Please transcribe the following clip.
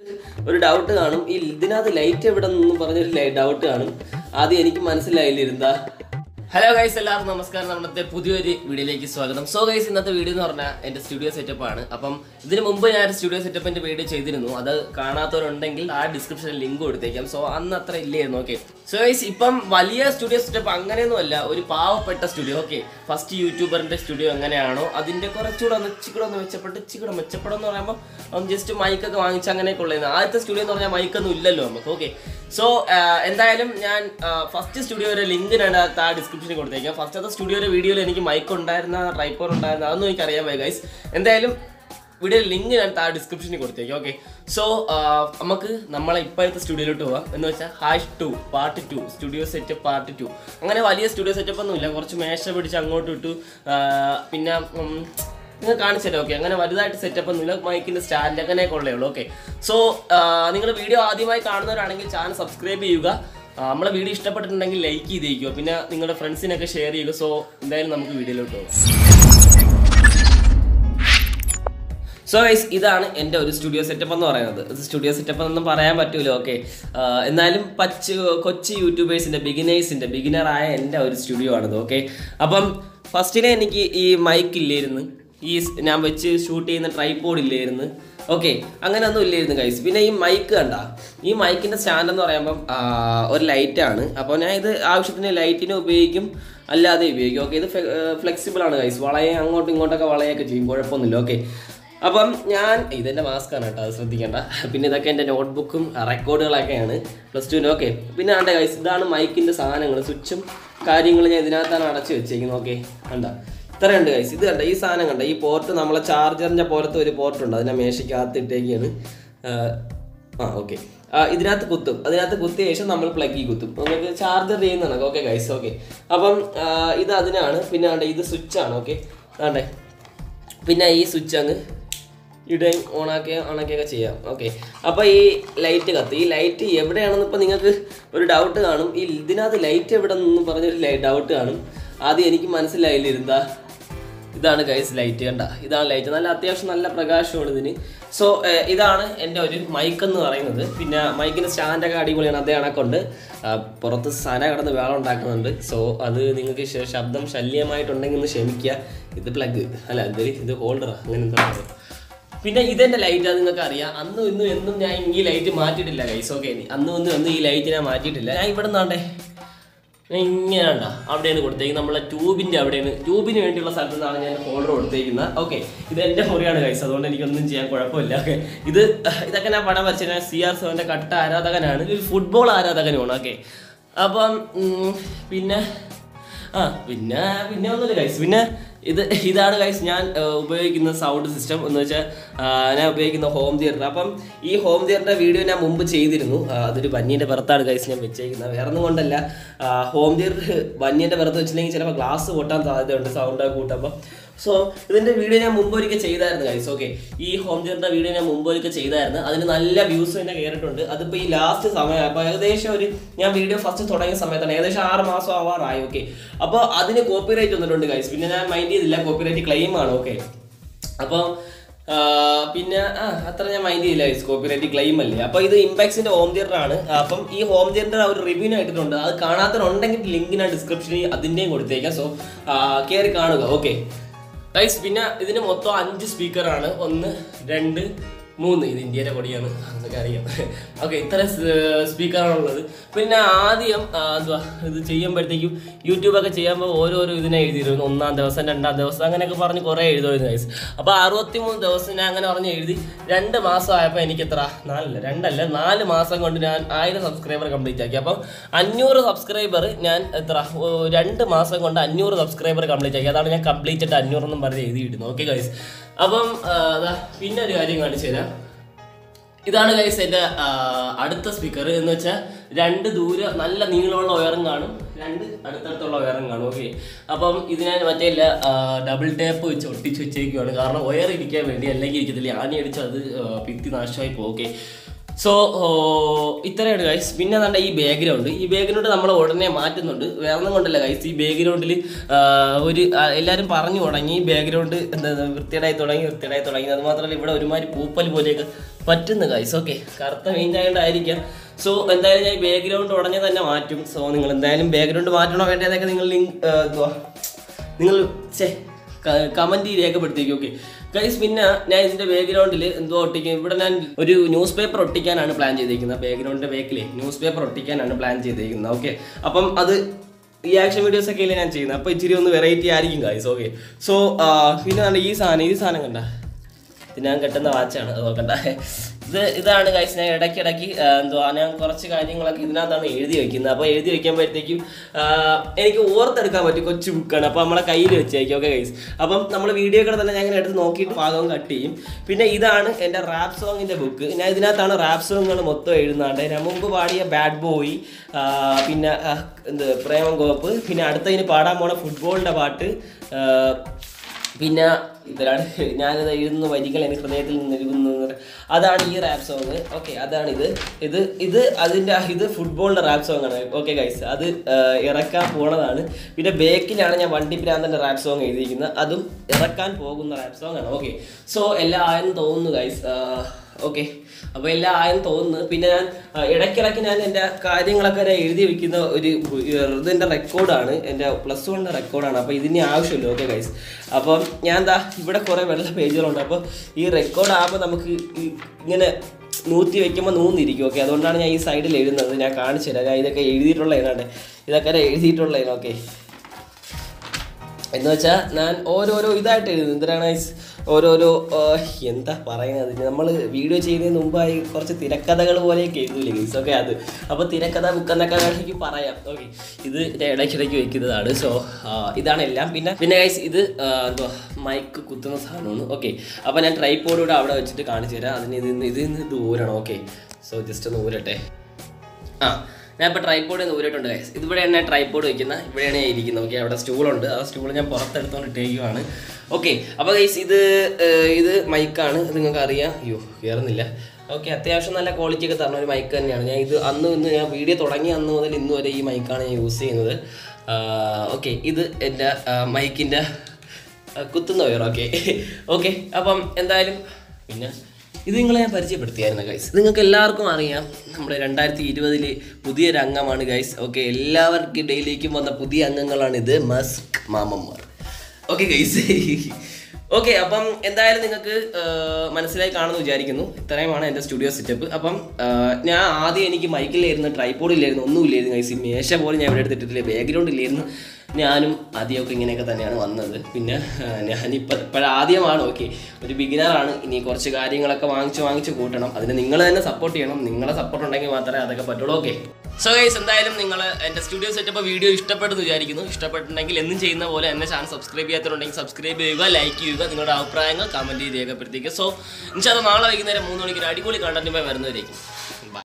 ഒരു ഡൗട്ട് കാണും ഈ ഇതിനകത്ത് ലൈറ്റ് എവിടെ നിന്ന് പറഞ്ഞൊരു ഡൗട്ട് കാണും ആദ്യം എനിക്ക് മനസ്സിലായില്ലിരുന്നാ ഹലോ ഗൈസ് എല്ലാവർക്കും നമസ്കാരം നമ്മുടെ പുതിയൊരു വീഡിയോയിലേക്ക് സ്വാഗതം സോ ഗൈസ് ഇന്നത്തെ വീഡിയോ എന്ന് പറഞ്ഞാൽ എൻ്റെ സ്റ്റുഡിയോ സെറ്റപ്പ് ആണ് അപ്പം ഇതിന് മുമ്പ് ഞാൻ ഒരു സ്റ്റുഡിയോ സെറ്റപ്പിന്റെ വീഡിയോ ചെയ്തിരുന്നു അത് കാണാത്തവരുണ്ടെങ്കിൽ ആ ഡിസ്ക്രിപ്ഷനിൽ ലിങ്ക് കൊടുത്തേക്കാം സോ അന്ന് അത്ര ഇല്ലായിരുന്നു ഓക്കെ സോ ഗൈസ് ഇപ്പം വലിയ സ്റ്റുഡിയോ സെറ്റപ്പ് അങ്ങനെയൊന്നുമല്ല ഒരു പാവപ്പെട്ട സ്റ്റുഡിയോ ഓക്കെ ഫസ്റ്റ് യൂട്യൂബറിന്റെ സ്റ്റുഡിയോ എങ്ങനെയാണോ അതിന്റെ കുറച്ചുകൂടെ ഒന്ന് ഇച്ചിക്കൂടെ ഒന്ന് മെച്ചപ്പെട്ട് ഇച്ചിക്കൂടെ മെച്ചപ്പെടും എന്ന് പറയുമ്പോൾ ഒന്ന് ജസ്റ്റ് മൈക്കൊക്കെ വാങ്ങിച്ച് അങ്ങനെയൊക്കെ ഉള്ളത് ആദ്യത്തെ സ്റ്റുഡിയോ എന്ന് പറഞ്ഞാൽ മൈക്കൊന്നും ഇല്ലല്ലോ നമുക്ക് ഓക്കെ സോ എന്തായാലും ഞാൻ ഫസ്റ്റ് സ്റ്റുഡിയോയുടെ ലിങ്ക് ഞാൻ ആ ഡിസ്ക്രിപ്ഷനിൽ കൊടുത്തേക്കാം ഫസ്റ്റത്തെ സ്റ്റുഡിയോയുടെ വീഡിയോയിൽ എനിക്ക് മൈക്ക് ഉണ്ടായിരുന്ന ട്രൈപ്പോർ ഉണ്ടായിരുന്ന അതൊന്നും എനിക്ക് അറിയാൻ വയ്യ ഗൈസ് എന്തായാലും വീഡിയോ ലിങ്ക് ഞാൻ താഴെ ഡിസ്ക്രിപ്ഷനിൽ കൊടുത്തേക്കാം ഓക്കെ സോ നമുക്ക് നമ്മളെ ഇപ്പോഴത്തെ സ്റ്റുഡിയോയിലോട്ട് പോവാം എന്ന് വെച്ചാൽ hash two part two studio setup part two അങ്ങനെ വലിയ സ്റ്റുഡിയോ സെറ്റപ്പ് ഒന്നുമില്ല കുറച്ച് മേശ പിടിച്ച് അങ്ങോട്ട് ഇട്ടു ആ, പിന്നെ ഉം, നിങ്ങൾ കാണിച്ചല്ലോ ഓക്കെ അങ്ങനെ വലുതായിട്ട് സെറ്റപ്പ് ഒന്നുമില്ല മൈക്കിന്റെ സ്റ്റാൻഡ് അങ്ങനെയൊക്കെ ഉള്ളേ ഉള്ളൂ ഓക്കെ സോ നിങ്ങൾ വീഡിയോ ആദ്യമായി കാണുന്നവരാണെങ്കിൽ ചാനൽ സബ്സ്ക്രൈബ് ചെയ്യുക ആ, നമ്മളെ വീഡിയോ ഇഷ്ടപ്പെട്ടിട്ടുണ്ടെങ്കിൽ ലൈക്ക് ചെയ്തേക്കുക പിന്നെ നിങ്ങളുടെ ഫ്രണ്ട്സിനൊക്കെ ഷെയർ ചെയ്യുക സോ എന്തായാലും നമുക്ക് വീഡിയോയിലോട്ട് പോകാം സോ ഗൈസ് ഇതാണ് എൻ്റെ ഒരു സ്റ്റുഡിയോ സെറ്റപ്പ് എന്ന് പറയുന്നത് സ്റ്റുഡിയോ സെറ്റപ്പ് എന്നൊന്നും പറയാൻ പറ്റൂല ഓക്കെ എന്നാലും പച്ച് കൊച്ചു യൂട്യൂബേഴ്സിൻ്റെ ബിഗിനേഴ്സിൻ്റെ ബിഗിനറായ എൻ്റെ ഒരു സ്റ്റുഡിയോ ആണിത് ഓക്കെ അപ്പം ഫസ്റ്റിലെ എനിക്ക് ഈ മൈക്ക് ഇല്ലായിരുന്നു ഈ സ് ഞാൻ വെച്ച് ഷൂട്ട് ചെയ്യുന്ന ട്രൈപോഡ് ഇല്ലായിരുന്നു ഓക്കെ അങ്ങനെ ഒന്നും ഇല്ലായിരുന്നു കൈസ് പിന്നെ ഈ മൈക്ക് കണ്ട ഈ മൈക്കിൻ്റെ സ്റ്റാൻഡ് എന്ന് പറയുമ്പം ആ, ഒരു ലൈറ്റാണ് അപ്പോൾ ഞാൻ ഇത് ആവശ്യത്തിന് ലൈറ്റിന് ഉപയോഗിക്കും അല്ലാതെ ഉപയോഗിക്കും ഓക്കെ ഇത് ഫ്ലെക്സിബിൾ ആണ് കൈസ് വളയെ അങ്ങോട്ടും ഇങ്ങോട്ടൊക്കെ വളയൊക്കെ ചെയ്യും കുഴപ്പമൊന്നുമില്ല ഓക്കെ അപ്പം ഞാൻ ഇതെൻ്റെ മാസ്ക് ആണ് കേട്ടോ അത് ശ്രദ്ധിക്കേണ്ട പിന്നെ ഇതൊക്കെ എൻ്റെ നോട്ട്ബുക്കും റെക്കോർഡുകളൊക്കെയാണ് പ്ലസ് ടുവിന് ഓക്കെ പിന്നെ ആണ്ടെ ഗൈസ് ഇതാണ് മൈക്കിൻ്റെ സാധനങ്ങൾ സ്വിച്ചും കാര്യങ്ങളും ഞാൻ ഇതിനകത്താണ് അടച്ചു വെച്ചേക്കുന്നത് ഓക്കെ കണ്ട ഇത്രയുണ്ട് ഗൈസ് ഇത് കണ്ട ഈ സാധനം കണ്ട ഈ പോർട്ട് നമ്മളെ ചാർജറിൻ്റെ പോലത്തെ ഒരു പോർട്ട് ഉണ്ട് അതിനെ മേശയ്ക്കകത്ത് ഇട്ടേക്കാണ് ആ ഓക്കെ ഇതിനകത്ത് കുത്തും അതിനകത്ത് കുത്തിയ ശേഷം നമ്മൾ പ്ലഗിൽ കുത്തും നമുക്ക് ചാർജർ ചെയ്യുന്നതാണ് ഓക്കെ ഗൈസ് ഓക്കെ അപ്പം ആ, ഇത് അതിനാണ് പിന്നെ ആണ്ടെ ഇത് സ്വിച്ചാണ് ഓക്കെ ആണ്ടെ പിന്നെ ഈ സ്വിച്ച് അങ്ങ് ഇടുകയും ഓണാക്കുകയോ ഓണാക്കുകയൊക്കെ ചെയ്യാം ഓക്കെ അപ്പോൾ ഈ ലൈറ്റ് കത്ത് ഈ ലൈറ്റ് എവിടെയാണെന്ന് ഇപ്പോൾ നിങ്ങൾക്ക് ഒരു ഡൗട്ട് കാണും ഈ ഇതിനകത്ത് ലൈറ്റ് എവിടെ നിന്ന് പറഞ്ഞൊരു ഡൗട്ട് കാണും ആദ്യം എനിക്ക് മനസ്സിലായില്ലിരുന്നാ ഇതാണ് ഗൈസ് ലൈറ്റ് കണ്ട ഇതാണ് ലൈറ്റ് നല്ല അത്യാവശ്യം നല്ല പ്രകാശമാണ് ഇതിന് സോ ഇതാണ് എൻ്റെ ഒരു മൈക്ക് എന്ന് പറയുന്നത് പിന്നെ മൈക്കിൻ്റെ സ്റ്റാൻഡൊക്കെ അടിപൊളിയാണ് അതേ കണക്കുണ്ട് ആ, പുറത്ത് സന കിടന്ന് വേളം ഉണ്ടാക്കുന്നുണ്ട് സോ അത് നിങ്ങൾക്ക് ശ- ശബ്ദം ശല്യമായിട്ടുണ്ടെങ്കിൽ ഒന്ന് ക്ഷമിക്കുക ഇത് പ്ലഗ് അല്ല ഇത് ഇത് ഹോൾഡറാ അങ്ങനെ എന്താ പറയുക പിന്നെ ഇതെന്റെ ലൈറ്റ് നിങ്ങൾക്ക് അറിയാം അന്നും ഇന്നും എന്നും ഞാൻ ഈ ലൈറ്റ് മാറ്റിയിട്ടില്ല ഗൈസ് ഓക്കെ അന്നും ഇന്നും എന്നും ഈ ലൈറ്റ് ഞാൻ മാറ്റിയിട്ടില്ല ഞാൻ ഇവിടെ നിന്നാണ്ടേ ഞാൻ ഇങ്ങനെയാണ്ട അവിടെയാണ് കൊടുത്തേക്കുന്നത് നമ്മളെ ട്യൂബിന്റെ അവിടെയാണ് ട്യൂബിന് വേണ്ടിയുള്ള സ്ഥലത്ത് നിന്നാണ് ഞാൻ ഹോൾഡർ കൊടുത്തേക്കുന്നത് ഓക്കെ ഇത് എൻ്റെ മുറിയാണ് കൈസ് അതുകൊണ്ട് എനിക്കൊന്നും ചെയ്യാൻ കുഴപ്പമില്ല ഓക്കെ ഇത് ഇതൊക്കെ ഞാൻ പടം വരച്ച ഞാൻ സി ആർ സെവൻ്റെ കട്ട ആരാധകനാണ് ഒരു ഫുട്ബോൾ ആരാധകനുമാണ് ഓക്കെ അപ്പം ഉം, പിന്നെ ആ പിന്നെ പിന്നെ ഒന്നുമില്ല ഗൈസ് പിന്നെ ഇത് ഇതാണ് ഗൈസ് ഞാൻ ആ, ഉപയോഗിക്കുന്ന സൗണ്ട് സിസ്റ്റം എന്ന് വെച്ചാൽ ആ, ഞാൻ ഉപയോഗിക്കുന്ന ഹോം തിയേറ്റർ അപ്പം ഈ ഹോം തിയേറ്ററിന്റെ വീഡിയോ ഞാൻ മുമ്പ് ചെയ്തിരുന്നു ആ, അതൊരു ബന്യൻ്റെ പുറത്താണ് ഗൈസ് ഞാൻ വെച്ചേക്കുന്നത് വേറെ ഒന്നും കൊണ്ടല്ല ആ, ഹോം തിയേറ്റർ ബന്യൻ്റെ പുറത്ത് വെച്ചില്ലെങ്കിൽ ചിലപ്പോൾ ഗ്ലാസ് പൊട്ടാൻ സാധ്യതയുണ്ട് സൗണ്ട് കൂട്ടുമ്പോൾ സോ ഇതിന്റെ വീഡിയോ ഞാൻ മുമ്പ് ഒരിക്കൽ ചെയ്തായിരുന്നു ഗൈസ് ഓക്കെ ഈ ഹോം തിയേറ്ററിന്റെ വീഡിയോ ഞാൻ മുമ്പ് ഒരിക്കൽ ചെയ്തായിരുന്നു അതിന് നല്ല വ്യൂസ് തന്നെ കയറിയിട്ടുണ്ട് അതിപ്പോൾ ഈ ലാസ്റ്റ് സമയം അപ്പോൾ ഏകദേശം ഒരു ഞാൻ വീഡിയോ ഫസ്റ്റ് തുടങ്ങിയ സമയത്താണ് ഏകദേശം ആറ് മാസം ആവാറായി ഓക്കെ അപ്പോൾ അതിന് കോപ്പിറൈറ്റ് വന്നിട്ടുണ്ട് ഗൈസ് പിന്നെ ഞാൻ മൈൻഡ് ചെയ്തില്ല കോപ്പിറൈറ്റ് ക്ലെയിം ആണ് ഓക്കെ അപ്പോൾ ആ, പിന്നെ ആ അത്ര ഞാൻ മൈൻഡ് ചെയ്തില്ല ഗൈസ് കോപ്പിറൈറ്റ് ക്ലെയിം അല്ലേ അപ്പോൾ ഇത് ഇമ്പാക്സിന്റെ ഹോം തിയേറ്റർ ആണ് അപ്പം ഈ ഹോം തിയേറ്റർ ഒരു റിവ്യൂ ഇട്ടിട്ടുണ്ട് അത് കാണാത്തവരുണ്ടെങ്കിൽ ലിങ്ക് ഞാൻ ഡിസ്ക്രിപ്ഷനിൽ അതിൻ്റെയും കൊടുത്തേക്കാം സോ കയറി കാണുക ഓക്കെ ഗൈസ് പിന്നെ ഇതിന് മൊത്തം അഞ്ച് സ്പീക്കറാണ് ഒന്ന് രണ്ട് മൂന്ന് ഇത് ഇന്ത്യയുടെ കൊടിയാണ് അതൊക്കെ അറിയാം ഓക്കെ ഇത്ര സ്പീക്കറാണ് ഉള്ളത് പിന്നെ ആദ്യം ആ, എന്തുവാ ഇത് ചെയ്യുമ്പോഴത്തേക്കും യൂട്യൂബൊക്കെ ചെയ്യുമ്പോൾ ഓരോരോ ഇതിനെ എഴുതിയിരുന്നു ഒന്നാം ദിവസം രണ്ടാം ദിവസം അങ്ങനെയൊക്കെ പറഞ്ഞ് കുറേ എഴുതുമായിരുന്നു ഗൈസ് അപ്പോൾ അറുപത്തിമൂന്ന് ദിവസം ഞാൻ അങ്ങനെ പറഞ്ഞ് എഴുതി രണ്ട് മാസം ആയപ്പോൾ എനിക്ക് എത്ര നാലല്ല രണ്ടല്ല നാല് മാസം കൊണ്ട് ഞാൻ ആയിരം സബ്സ്ക്രൈബർ കംപ്ലീറ്റ് ആക്കി അപ്പം അഞ്ഞൂറ് സബ്സ്ക്രൈബർ ഞാൻ എത്ര ഓ, രണ്ട് മാസം കൊണ്ട് അഞ്ഞൂറ് സബ്സ്ക്രൈബർ കംപ്ലീറ്റ് ആക്കി അതാണ് ഞാൻ കംപ്ലീറ്റ് ആയിട്ട് അഞ്ഞൂറെന്നും പറഞ്ഞ് എഴുതിയിടുന്നു ഓക്കെ ഗൈസ് അപ്പം ആ, ദാ പിന്നെ ഒരു കാര്യം കാണിച്ചു തരാം ഇതാണ് ഗൈസ് എൻ്റെ ആ, അടുത്ത സ്പീക്കർ എന്ന് വെച്ചാൽ രണ്ട് ദൂരെ നല്ല നീളമുള്ള ഉയരം കാണും രണ്ട് അടുത്തടുത്തുള്ള ഉയരം കാണും ഓക്കെ അപ്പം ഇതിനെ മറ്റേ ഡബിൾ ടേപ്പ് വെച്ച് ഒട്ടിച്ച് വെച്ചേക്കുവാണ് കാരണം ഒയർ ഇരിക്കാൻ വേണ്ടി അല്ലെങ്കിൽ ഇരിക്കത്തില്ല ആണി അടിച്ച് അത് ആ, ഭിത്തി നാശമായി പോകും ഓക്കെ സോ ഇത്രയാണ് ഗൈസ് പിന്നെ നല്ല ഈ ബാക്ക്ഗ്രൗണ്ട് ഈ ബാക്ക്ഗ്രൗണ്ട് നമ്മൾ ഉടനെ മാറ്റുന്നുണ്ട് വേറെ ഒന്നും കൊണ്ടല്ല ഗൈസ് ഈ ബാക്ക്ഗ്രൗണ്ടിൽ ഒരു ആ, എല്ലാവരും പറഞ്ഞു തുടങ്ങി ബാക്ക്ഗ്രൗണ്ട് എന്താ വൃത്തിയേടായി തുടങ്ങി വൃത്തിയേടായി തുടങ്ങി അത് മാത്രമല്ല ഇവിടെ ഒരുമാതിരി പൂപ്പൽ പോലെയൊക്കെ പറ്റുന്നു ഗൈസ് ഓക്കെ കറുത്ത മെയിൻ ആയതുകൊണ്ടായിരിക്കാം സോ എന്തായാലും ഞാൻ ഈ ബാക്ക്ഗ്രൗണ്ട് ഉടനെ തന്നെ മാറ്റും സോ നിങ്ങൾ എന്തായാലും ബാക്ക്ഗ്രൗണ്ട് മാറ്റണോ വേണ്ടതൊക്കെ നിങ്ങൾ ലിങ്ക് എന്തുവാ നിങ്ങൾ ചേ കമന്റ് രേഖപ്പെടുത്തിക്കും ഓക്കെ ഗൈസ് പിന്നെ ഞാൻ ഇതിന്റെ ബാക്ക്ഗ്രൗണ്ടിൽ എന്തോ ഒട്ടിക്കും ഇവിടെ ഞാൻ ഒരു ന്യൂസ് പേപ്പർ ഒട്ടിക്കാനാണ് പ്ലാൻ ചെയ്തിരിക്കുന്നത് ബാക്ക്ഗ്രൗണ്ടിന്റെ ബാക്കിലെ ന്യൂസ് പേപ്പർ ഒട്ടിക്കാനാണ് പ്ലാൻ ചെയ്തിരിക്കുന്നത് ഓക്കെ അപ്പം അത് ഈ ആക്ഷൻ വീഡിയോസ് ഒക്കെ അല്ലേ ഞാൻ ചെയ്യുന്നത് അപ്പോൾ ഇച്ചിരി ഒന്ന് വെറൈറ്റി ആയിരിക്കും ഗൈസ് ഓക്കെ സോ പിന്നെ നല്ല ഈ സാധനം ഈ സാധനം കണ്ട ഇത് ഞാൻ കെട്ടുന്ന വാച്ചാണ് അത് നോക്കണ്ട ഇത് ഇതാണ് ഗൈസ് ഞാൻ ഇടയ്ക്കിടയ്ക്ക് ആ, എന്തുവാ ഞാൻ കുറച്ച് കാര്യങ്ങളൊക്കെ ഇതിനകത്താണ് എഴുതി വെക്കുന്നത് അപ്പോൾ എഴുതി വെക്കുമ്പോഴത്തേക്കും ആ, എനിക്ക് ഓർത്തെടുക്കാൻ പറ്റും കൊച്ചു ബുക്കാണ് അപ്പോൾ നമ്മളെ കയ്യിൽ വെച്ചേക്കും ഓക്കെ ഗൈസ് അപ്പം നമ്മൾ വീഡിയോ കൂടെ തന്നെ ഞാൻ ഇങ്ങനെ എടുത്ത് നോക്കിയിട്ട് ഭാഗം കട്ട് ചെയ്യും പിന്നെ ഇതാണ് എൻ്റെ റാപ്പ് സോങ്ങിൻ്റെ ബുക്ക് ഞാൻ ഇതിനകത്താണ് റാപ്പ് സോങ്ങുകൾ മൊത്തം എഴുതുന്നുണ്ട് ഞാൻ മുമ്പ് പാടിയ ബാഡ് ബോയ് പിന്നെ ആ, എന്ത് പ്രേമം കോപ്പ് പിന്നെ അടുത്തതിന് പാടാൻ പോണ ഫുട്ബോളിൻ്റെ പാട്ട് ആ, പിന്നെ ഇതിലാണ് ഞാനിത് എഴുതുന്ന വരികൾ എനിക്ക് ഹൃദയത്തിൽ നിന്ന് എഴുതുന്നത് അതാണ് ഈ റാപ്പ് സോങ് ഓക്കെ അതാണ് ഇത് ഇത് ഇത് അതിൻ്റെ ഇത് ഫുട്ബോളിൻ്റെ റാപ്പ് സോങ് ആണ് ഓക്കെ ഗൈസ് അത് ആ, ഇറക്കാൻ പോണതാണ് പിന്നെ ബേക്കിലാണ് ഞാൻ വണ്ടി ഭ്രാന്തൻ്റെ റാപ്പ് സോങ് എഴുതിയിരിക്കുന്നത് അതും ഇറക്കാൻ പോകുന്ന റാപ്പ് സോങ് ആണ് ഓക്കെ സോ എല്ലാം ആയെന്ന് തോന്നുന്നു ഗൈസ് ഓക്കെ അപ്പോൾ എല്ലാം ആയെന്ന് തോന്നുന്നു പിന്നെ ഞാൻ ആ, ഇടയ്ക്കിടയ്ക്ക് ഞാൻ എൻ്റെ കാര്യങ്ങളൊക്കെ ഞാൻ എഴുതി വെക്കുന്ന ഒരു ഇതിൻ്റെ റെക്കോർഡാണ് എൻ്റെ പ്ലസ് വണ്ണിൻ്റെ റെക്കോർഡാണ് അപ്പോൾ ഇതിന് ആവശ്യമില്ല ഓക്കെ ഗൈസ് അപ്പം ഞാൻ എന്താ ഇവിടെ കുറേ വെള്ള പേജുകളുണ്ട് അപ്പോൾ ഈ റെക്കോർഡ് ആകുമ്പോൾ നമുക്ക് ഈ ഇങ്ങനെ നൂറ്റി വെക്കുമ്പോൾ നൂന്നിരിക്കും ഓക്കെ അതുകൊണ്ടാണ് ഞാൻ ഈ സൈഡിൽ എഴുതുന്നത് ഞാൻ കാണിച്ചു തരാം ഞാൻ ഇതൊക്കെ എഴുതിയിട്ടുള്ള ഏതാണ്ട് ഇതൊക്കെ ഞാൻ എഴുതിയിട്ടുള്ള ഓക്കെ എന്ന് വെച്ചാൽ ഞാൻ ഓരോരോ ഇതായിട്ട് എഴുതുന്നു എന്തിനാണ് guys? ഓരോരോ ആ, എന്താ പറയുന്നത് നമ്മൾ വീഡിയോ ചെയ്യുന്നതിന് മുമ്പായി കുറച്ച് തിരക്കഥകൾ പോലെയൊക്കെ എഴുതൂലേ ഗൈസ് ഓക്കെ അത് അപ്പോൾ തിരക്കഥ ബുക്ക് എന്നൊക്കെ വേണമെങ്കിൽ പറയാം ഓക്കെ ഇത് ഞാൻ ഇടയ്ക്കിടയ്ക്ക് വെക്കുന്നതാണ് സോ ഇതാണ് എല്ലാം പിന്നെ പിന്നെ ഗൈസ് ഇത് ആ, എന്തുവാ മൈക്ക് കുത്തുന്ന സാധനമാണ് ഓക്കെ അപ്പോൾ ഞാൻ ട്രൈപ്പോഡ് കൂടെ അവിടെ വെച്ചിട്ട് കാണിച്ചു തരാം അതിന് ഇത് ഇതിൽ നിന്ന് ദൂരണം ഓക്കെ സോ ജസ്റ്റ് ഒന്ന് ഊരട്ടെ ആ ഞാൻ ഇപ്പോൾ ട്രൈപ്പോഡ് ഊരിട്ടുണ്ട് ഗൈസ് ഇതിവിടെയാണ് ഞാൻ ട്രൈപ്പോഡ് വെക്കുന്നത് ഇവിടെയാണ് ഞാൻ ഇരിക്കുന്നത് ഓക്കെ അവിടെ സ്റ്റൂളുണ്ട് ആ സ്റ്റൂൾ ഞാൻ പുറത്തെടുത്തോണ്ട് ഇട്ടേക്കുവാണ് ഓക്കെ അപ്പോൾ ഗൈസ് ഇത് ഏർ, ഇത് മൈക്കാണ് ഇത് നിങ്ങൾക്ക് അറിയാം അയ്യോ കയറുന്നില്ല ഓക്കെ അത്യാവശ്യം നല്ല ക്വാളിറ്റി ഒക്കെ തരുന്ന ഒരു മൈക്ക് തന്നെയാണ് ഞാൻ ഇത് അന്ന് ഇന്ന് ഞാൻ വീഡിയോ തുടങ്ങിയ അന്ന് മുതൽ ഇന്ന് വരെ ഈ മൈക്കാണ് ഞാൻ യൂസ് ചെയ്യുന്നത് ഓക്കെ ഇത് എൻ്റെ മൈക്കിൻ്റെ കുത്തുന്ന വയർ ഓക്കെ ഓക്കെ അപ്പം എന്തായാലും പിന്നെ ഇത് നിങ്ങളെ ഞാൻ പരിചയപ്പെടുത്തിയായിരുന്നു ഗൈസ് നിങ്ങൾക്ക് എല്ലാവർക്കും അറിയാം നമ്മുടെ രണ്ടായിരത്തി ഇരുപതിലെ പുതിയൊരു അംഗമാണ് ഗൈസ് ഓക്കെ എല്ലാവർക്കും ഇടയിലേക്കും വന്ന പുതിയ അംഗങ്ങളാണ് ഇത് മസ്ക് മാമന്മാർ ഓക്കെ ഗൈസ് ഓക്കെ അപ്പം എന്തായാലും നിങ്ങൾക്ക് മനസ്സിലായി കാണുമെന്ന് വിചാരിക്കുന്നു ഇത്രയുമാണ് എൻ്റെ സ്റ്റുഡിയോ സെറ്റപ്പ് അപ്പം ആ, ഞാൻ ആദ്യം എനിക്ക് മൈക്കിലായിരുന്നു ട്രൈപ്പോഡില്ലായിരുന്നു ഒന്നുമില്ലായിരുന്നു ഗൈസ് ഈ മേശ പോലും ഞാൻ ഇവിടെ എടുത്തിട്ടില്ല ബാക്ക്ഗ്രൗണ്ട് ഇല്ലായിരുന്നു ഞാനും ആദ്യമൊക്കെ ഇങ്ങനെയൊക്കെ തന്നെയാണ് വന്നത് പിന്നെ ആ, ഞാനിപ്പോൾ ഇപ്പോഴാദ്യമാണ് ഓക്കെ ഒരു ബിഗിനറാണ് ഇനി കുറച്ച് കാര്യങ്ങളൊക്കെ വാങ്ങിച്ച് വാങ്ങിച്ച് കൂട്ടണം അതിന് നിങ്ങൾ തന്നെ സപ്പോർട്ട് ചെയ്യണം നിങ്ങളെ സപ്പോർട്ട് ഉണ്ടെങ്കിൽ മാത്രമേ അതൊക്കെ പറ്റുള്ളൂ ഓക്കെ സോ ഗൈസ് എന്തായാലും നിങ്ങൾ എൻ്റെ സ്റ്റുഡിയോ സെറ്റപ്പ് വീഡിയോ ഇഷ്ടപ്പെട്ടെന്ന് വിചാരിക്കുന്നു ഇഷ്ടപ്പെട്ടിട്ടുണ്ടെങ്കിൽ എന്നും ചെയ്യുന്ന പോലെ എന്നെ ചാനൽ സബ്സ്ക്രൈബ് ചെയ്യാത്തതുണ്ടെങ്കിൽ സബ്സ്ക്രൈബ് ചെയ്യുക ലൈക്ക് ചെയ്യുക നിങ്ങളുടെ അഭിപ്രായങ്ങൾ കമൻറ്റ് ചെയ്ത് രേഖപ്പെടുത്തിക്കുക സോ ഇൻഷാല്ല നാളെ വൈകുന്നേരം മൂന്ന് മണിക്ക് ഒരു അടിപൊളി കണ്ടന്റുമായി വരുന്നവരേക്കും ബൈ